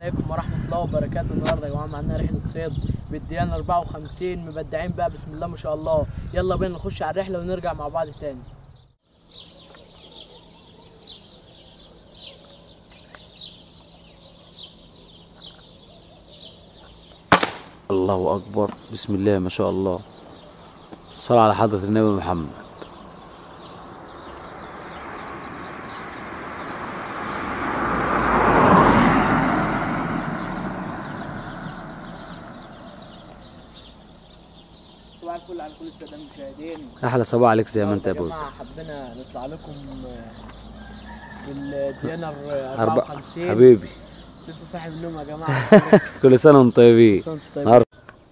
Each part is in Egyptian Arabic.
عليكم ورحمة الله وبركاته النهارده يا جماعة معانا رحلة صيد بالديانة 54 مبدعين بقى بسم الله ما شاء الله يلا بينا نخش على الرحلة ونرجع مع بعض تاني الله أكبر بسم الله ما شاء الله الصلاة على حضرة النبي محمد صباح الفل على كل السادة المشاهدين أحلى صباح عليك زي ما أنت يا يا أبوي جماعة حبينا نطلع لكم بالديانة أربع 54 حبيبي لسه صاحي من النوم يا جماعة كل سنة وأنتم طيبين صوت طيب. نهار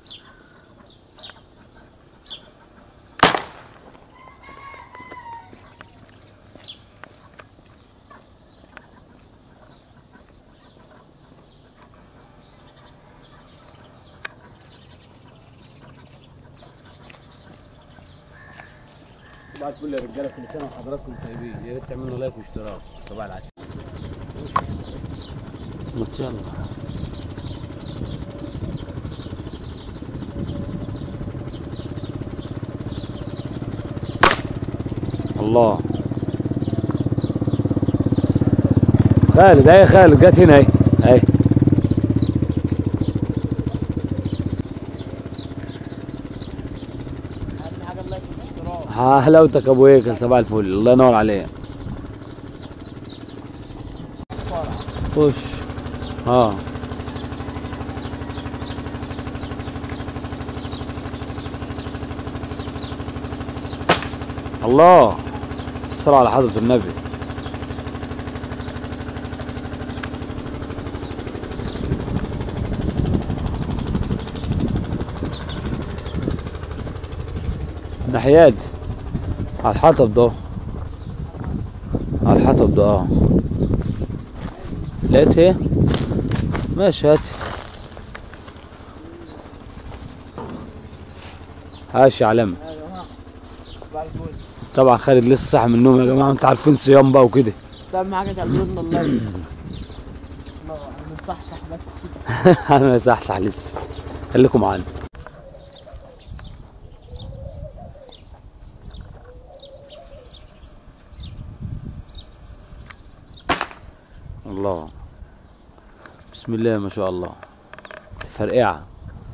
صباح الفل يا رجاله كل سنه وحضراتكم طيبين يا ريت تعملوا لايك واشتراك صباح العسل يلا الله خالد اهي خالد جت هنا اهي اهي أهم حاجة اللايك والاشتراك حلاوتك ابو هيكل صباح الفل الله ينور عليك خش اه الله الصلاة على حضرة النبي ناحيات على الحطب ده على الحطب ده اه لقيت ايه ماشي هات هاش يا علم يا جماعة صباح الفل طبعا خالد لسه صاحي من النوم يا جماعه انتوا عارفين صيام بقى وكده بس أهم حاجة تعملوا لنا اللايك الله بنصحصح بس انا صحصح لسه خليكم معانا الله بسم الله ما شاء الله فرقعة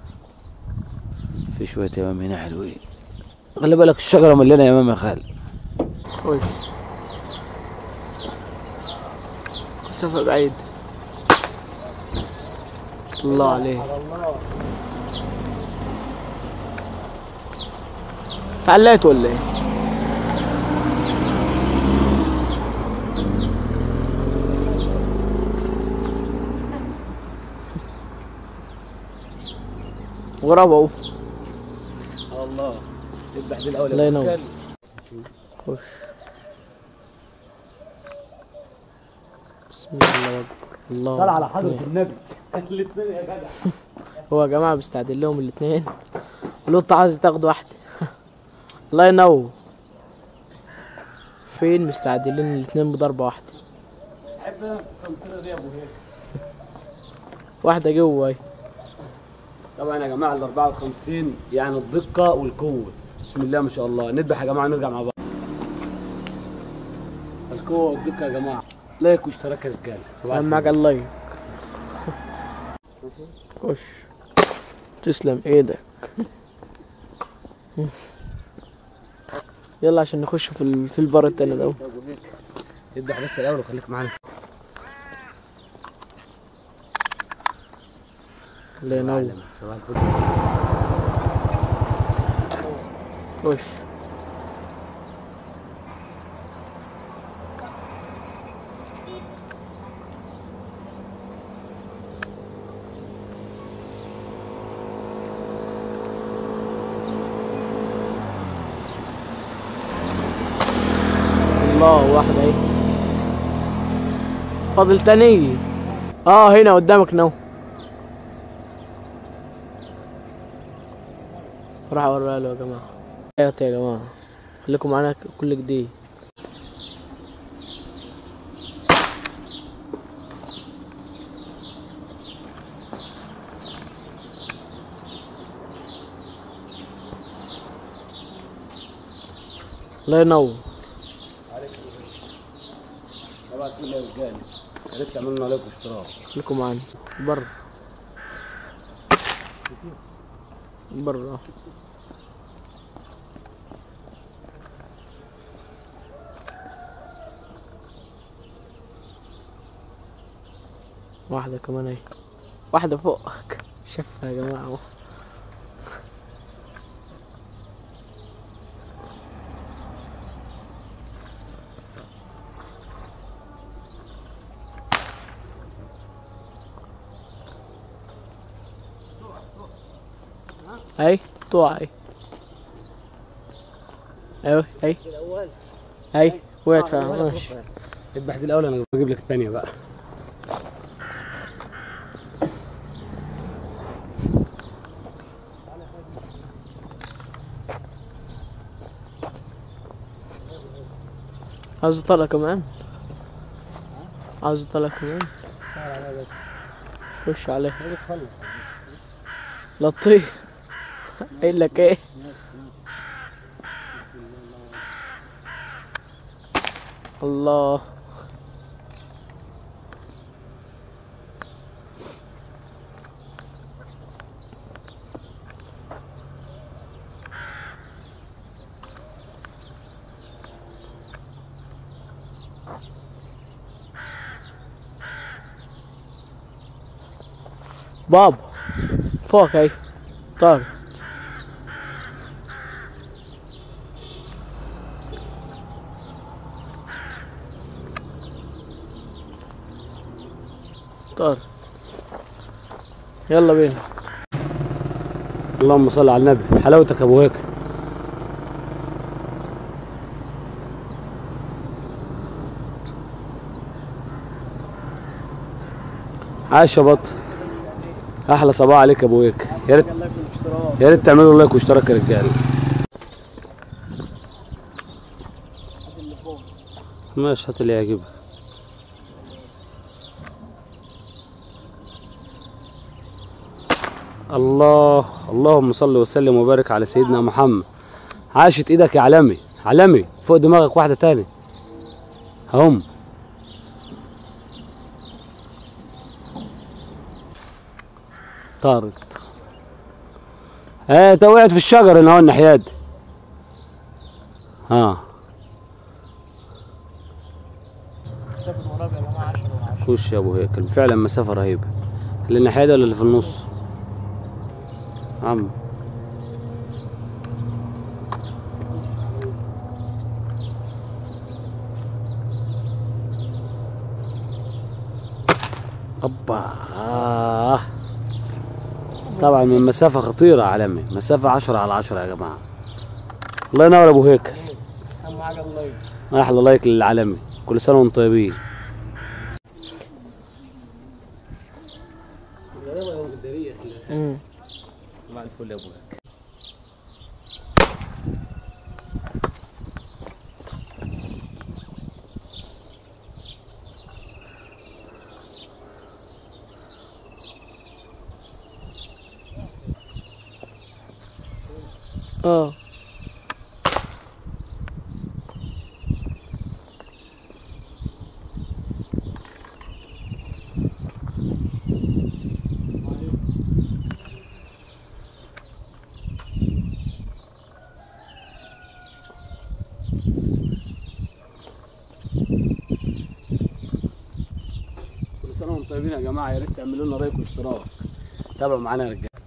في شوية يمام هنا حلوين خلي بالك الشجرة مليانة يمام يا خالد خش مسافة بعيد الله عليك تعلقت ولا ايه؟ غراب اهو الله يذبح دي الاول الله ينور. خش بسم الله اكبر الله صل على حضرة أكبر. النبي الاثنين يا جدع هو يا جماعة بيستعدل لهم الاثنين ولوط عايز تاخد واحدة الله ينور فين مستعدلين الاثنين بضربة واحدة حب انا السنترة دي يا ابو هيك واحدة جوه اهي طبعا يا جماعه ال 54 يعني الدقه والقوه بسم الله ما شاء الله نذبح يا جماعه نرجع مع بعض القوه والدقه يا جماعه لايك واشتراك يا رجاله صباح اهم الفل. حاجة اللايك خش تسلم ايدك يلا عشان نخش في ال- في البر التاني ده اذبح بس الاول وخليك معانا الله ينور صباح الفل خش الله واحدة اهي فاضل تاني اه هنا قدامك نو راح اوريها له يا جماعة ايوه يا جماعة خليكم معانا كل جديد الله ينور طبعا في يا رجاله يا ريت تعملوا لنا لايك واشتراك خليكم معانا بر بر واحدة كمان اهي واحدة فوقك شافها يا جماعة اهو اهي طوع اهي ايوه اهي اهي وقعت فعلا ماشي اذبح دي الاول انا بجيب لك الثانيه بقى عاوز اطلع كمان عاوز اطلع كمان خش عليه لطيف قايل لك ايه الله بابا فوق اهي طار طار يلا بينا اللهم صل على النبي حلاوتك يا ابو هيك عاش يا بط احلى صباح عليك يا ابو هيك يا ريت الله يكون اشتراك يا ريت تعملوا لايك واشتراك يا رجاله اللي فوق ماشي هات اللي يعجبك الله اللهم صل وسلم وبارك على سيدنا محمد عاشت ايدك يا علمي علمي فوق دماغك واحده تاني هم طارت ايه انت وقعت في الشجر هنا اهو الناحيه دي ها مسافة مراب يا جماعة 10 و10 خش يا ابو هيكل فعلا مسافه رهيبه اللي الناحيه دي ولا اللي في النص عم أبا آه. طبعا من مسافة خطيرة يا عالمي مسافة عشرة على عشرة يا جماعة الله ينور يا أبو هيكل أهم حاجة اللايك أحلى لايك للعالمي كل سنة وأنتم طيبين امم طبعا الفل يا أبو هيك اه كل سنة وأنتم طيبين يا جماعة يا ريت تعملوا لنا لايك واشتراك تابعوا معانا يا رجالة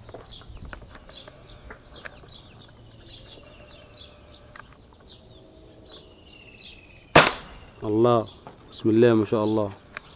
الله بسم الله ما شاء الله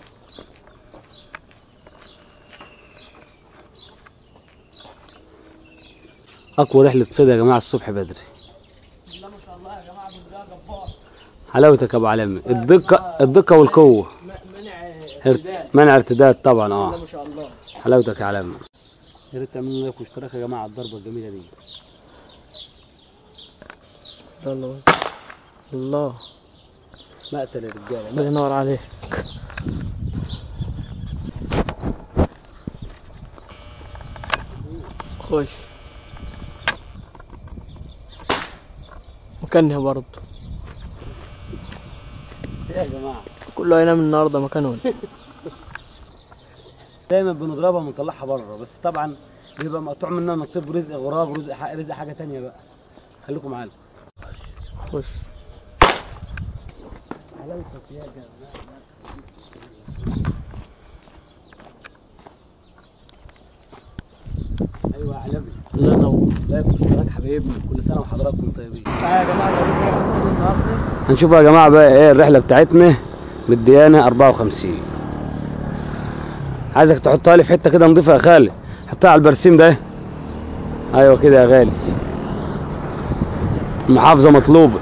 أقوى رحلة صيد يا جماعة الصبح بدري بسم الله ما شاء الله يا جماعة بالله جبار حلاوتك يا أبو علامي الدقة الدقة والقوة م- منع ارت- ارتداد منع ارتداد طبعا بسم الله اه ما شاء الله حلاوتك يا علامة يا ريت تعملوا لايك واشتراك يا جماعة على الضربة الجميلة دي الله الله مقتل يا رجالة الله ينور عليك خش مكانها برضه يا جماعه كله هينام النهارده مكانه دايما بنضربها ونطلعها بره بس طبعا بيبقى مقطوع منها نصيب رزق غراب رزق ح- رزق حاجه تانية بقى خليكم معانا خش حلاوتك يا جماعه ايوه يا علمي الله ينور لا يكون اشتراك حبايبنا كل سنه وحضراتكم طيبين تعالى يا جماعه نوريكم احنا هنصلي النهارده هنشوف يا جماعه بقى ايه الرحله بتاعتنا بالديانه 54 عايزك تحطها لي في حته كده نضيفه يا خالد حطها على البرسيم ده ايوه كده يا غالي المحافظه مطلوبه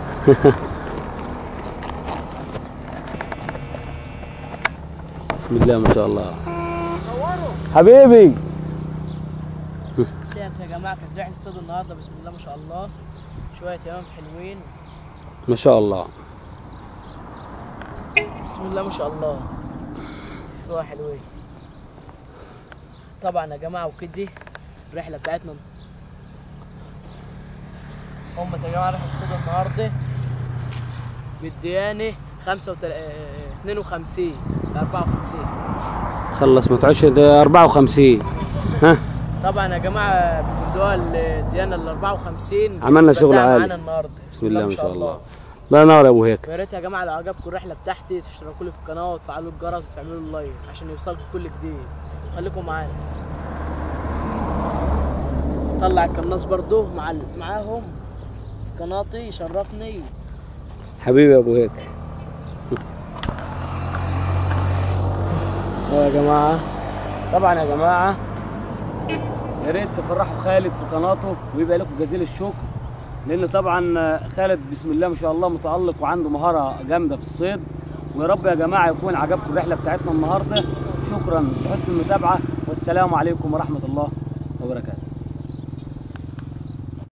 بسم الله ما شاء الله حبيبي ديت يا جماعه كانت رحله صيد النهارده بسم الله ما شاء الله شويه يمام حلوين ما شاء الله بسم الله ما شاء الله شويه حلوين طبعا يا جماعه وكده الرحله بتاعتنا هم يا جماعه رحله صيد النهارده بالديانه 35 52 54 خلص ما تعيش ده 54 ها طبعا يا جماعه بندوها الديانه ال 54 عملنا شغل بدأ عالي. معانا النهارده بسم الله ما شاء الله الله ينور يا ابو هيك ويا ريت يا جماعه لو عجبكم الرحله بتاعتي تشتركوا لي في القناه وتفعلوا الجرس وتعملوا اللايك عشان يوصلكم كل جديد خليكم معانا طلع القناص برضو مع ال- معاهم قناتي يشرفني حبيبي يا ابو هيك يا جماعه طبعا يا جماعه يا ريت تفرحوا خالد في قناته ويبقى لكم جزيل الشكر لان طبعا خالد بسم الله ما شاء الله متالق وعنده مهاره جامده في الصيد ويا رب يا جماعه يكون عجبكم الرحله بتاعتنا النهارده شكرا لحسن المتابعه والسلام عليكم ورحمه الله وبركاته